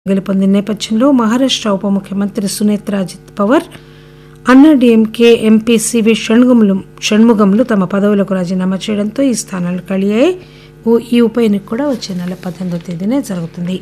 గెలుపొందిన నేపథ్యంలో మహారాష్ట ఉప ముఖ్యమంత్రి సునేత్రా అజిత్ పవార్ అన్నాడీఎంకే ఎంపీ సివి షణ్ముగములు షణ్ముగములు తమ పదవులకు రాజీనామా చేయడంతో ఈ స్థానాలు ఖాళీ అయ్యాయి ఓ- ఈ ఉప ఎన్నిక కూడా వచ్చే నెల పద్దెనిమిదో తేదీనే జరుగుతుంది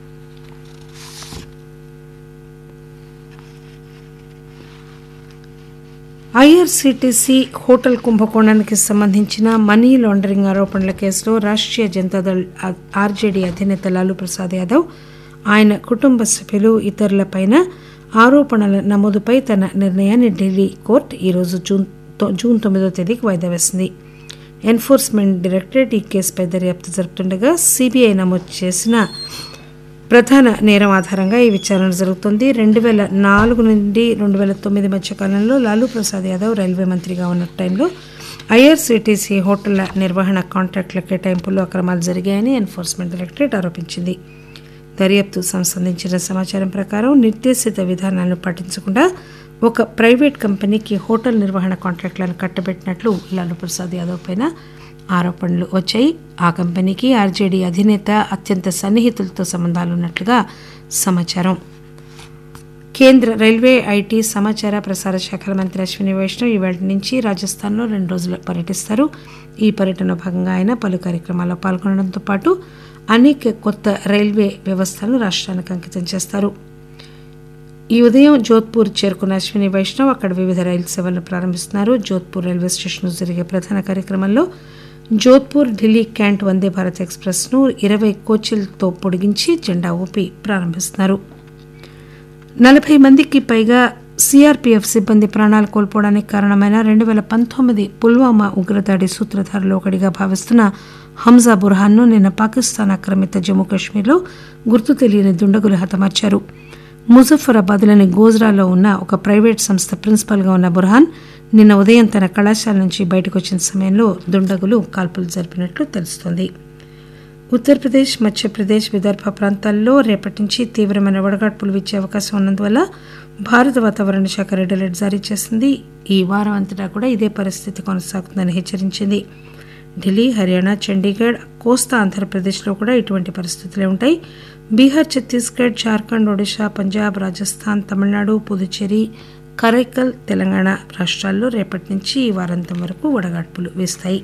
ఐఆర్సీటీసీ హోటల్ కుంభకోణానికి సంబంధించిన మనీ లాండరింగ్ ఆరోపణల కేసులో రాష్ట్రీయ జనతాదళ్ ఆర్జేడీ అధినేత లాలూ ప్రసాద్ యాదవ్ ఆయన కుటుంబ సభ్యులు ఇతరులపైన ఆరోపణల నమోదుపై తన నిర్ణయాన్ని ఢిల్లీ కోర్టు ఈరోజు జూన్ తొ- జూన్ తొమ్మిదో తేదీకి వాయిదా వేసింది ఎన్ఫోర్స్మెంట్ డైరెక్టరేట్ ఈ కేసుపై దర్యాప్తు జరుపుతుండగా సిబిఐ నమోదు చేసిన ప్రధాన నేరం ఆధారంగా ఈ విచారణ జరుగుతోంది రెండు వేల నాలుగు నుండి రెండు వేల తొమ్మిది మధ్య కాలంలో లాలూ ప్రసాద్ యాదవ్ రైల్వే మంత్రిగా ఉన్న టైంలో ఐఆర్సీటీసీ హోటళ్ల నిర్వహణ కాంట్రాక్టుల కేటాయింపుల్లో అక్రమాలు జరిగాయని ఎన్ఫోర్స్మెంట్ డైరెక్టరేట్ ఆరోపించింది దర్యాప్తు సంబంధించిన సమాచారం ప్రకారం నిర్దేశిత విధానాలను పాటించకుండా ఒక ప్రైవేట్ కంపెనీకి హోటల్ నిర్వహణ కాంట్రాక్టులను కట్టబెట్టినట్లు లాలూ ప్రసాద్ యాదవ్ పైన ఆరోపణలు వచ్చాయి ఆ కంపెనీకి ఆర్జేడీ అధినేత అత్యంత సన్నిహితులతో సంబంధాలున్నట్లుగా సమాచారం కేంద్ర రైల్వే ఐటీ సమాచార ప్రసార శాఖల మంత్రి అశ్విని వైష్ణవ్ ఇవాటి నుంచి రాజస్థాన్లో రెండు రోజులు పర్యటిస్తారు ఈ పర్యటనలో భాగంగా ఆయన పలు కార్యక్రమాల్లో పాల్గొనడంతో పాటు అనేక కొత్త రైల్వే వ్యవస్థలను రాష్ట్రానికి అంకితం చేస్తారు ఈ ఉదయం జోధ్పూర్ చేరుకున్న అశ్విని వైష్ణవ్ అక్కడ వివిధ రైలు సేవలను ప్రారంభిస్తున్నారు జోధ్పూర్ రైల్వే స్టేషన్లో జరిగే ప్రధాన కార్యక్రమంలో జోధ్పూర్ ఢిల్లీ క్యాంట్ వందే భారత్ ఎక్స్ప్రెస్ను ఇరవై కోచ్లతో పొడిగించి జెండా ఊపి ప్రారంభిస్తున్నారు నలభై మందికి పైగా సిఆర్పీఎఫ్ సిబ్బంది ప్రాణాలు కోల్పోవడానికి కారణమైన రెండు వేల పంతొమ్మిది పుల్వామా ఉగ్రదాడి సూత్రధారులు ఒకటిగా భావిస్తున్న హంజా బుర్హాన్ను నిన్న పాకిస్తాన్ ఆక్రమిత జమ్మూ కాశ్మీర్లో గుర్తు తెలియని దుండగులు హతమార్చారు ముజఫరాబాద్లోని గోజ్రాలో ఉన్న ఒక ప్రైవేట్ సంస్థ ప్రిన్సిపల్గా ఉన్న బుర్హాన్ నిన్న ఉదయం తన కళాశాల నుంచి బయటకు వచ్చిన సమయంలో దుండగులు కాల్పులు జరిపినట్లు తెలుస్తోంది ఉత్తరప్రదేశ్ మధ్యప్రదేశ్ విదర్భ ప్రాంతాల్లో రేపటి నుంచి తీవ్రమైన వడగాడ్పులు వీచే అవకాశం ఉన్నందువల్ల భారత వాతావరణ శాఖ రెడ్ అలర్ట్ జారీ చేసింది ఈ వారం అంతటా కూడా ఇదే పరిస్థితి కొనసాగుతుందని హెచ్చరించింది ఢిల్లీ హర్యానా చండీగఢ్ కోస్తా ఆంధ్రప్రదేశ్లో కూడా ఇటువంటి పరిస్థితులే ఉంటాయి బీహార్ ఛత్తీస్గఢ్ జార్ఖండ్ ఒడిశా పంజాబ్ రాజస్థాన్ తమిళనాడు పుదుచ్చేరి కరైకల్ తెలంగాణ రాష్ట్రాల్లో రేపటి నుంచి ఈ వారాంతం వరకు వడగాడ్పులు వీస్తాయి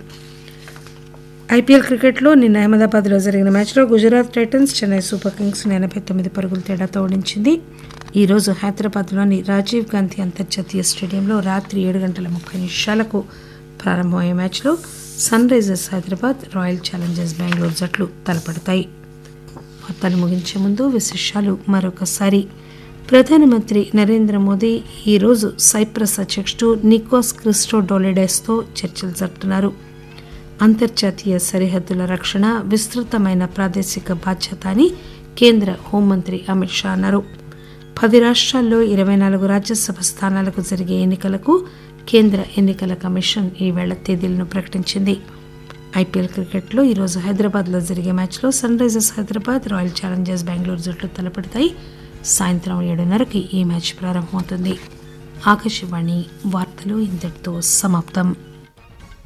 ఐపీఎల్ క్రికెట్లో నిన్న అహ్మదాబాద్లో జరిగిన మ్యాచ్లో Gujarat Titans Chennai Super Kings ఎనభై తొమ్మిది పరుగుల తేడాతో ఓడించింది ఈ రోజు హైదరాబాద్లోని రాజీవ్ గాంధీ అంతర్జాతీయ స్టేడియంలో రాత్రి ఏడు గంటల ముప్పై నిమిషాలకు ప్రారంభమయ్యే మ్యాచ్లో Sunrisers Hyderabad Royal Challengers Bengaluru జట్లు తలపడతాయి వార్తలు ముగించే ముందు విశేషాలు మరొకసారి ప్రధానమంత్రి నరేంద్ర మోదీ ఈరోజు సైప్రస్ అధ్యక్షుడు నికోస్ క్రిస్టోడోలిడెస్తో చర్చలు జరుపుతున్నారు అంతర్జాతీయ సరిహద్దుల రక్షణ విస్తృతమైన ప్రాదేశిక బాధ్యత అని కేంద్ర హోంమంత్రి అమిత్ షా అన్నారు పది రాష్ట్రాల్లో ఇరవై నాలుగు రాజ్యసభ స్థానాలకు జరిగే ఎన్నికలకు కేంద్ర ఎన్నికల కమిషన్ ఈవేళ తేదీలను ప్రకటించింది ఐపీఎల్ క్రికెట్లో ఈరోజు హైదరాబాద్లో జరిగే మ్యాచ్లో Sunrisers Hyderabad Royal Challengers Bengaluru జట్లు తలపడతాయి సాయంత్రం ఏడున్నరకి ఈ మ్యాచ్ ప్రారంభమవుతుంది ఆకాశవాణి వార్తలు ఇంతటితో సమాప్తం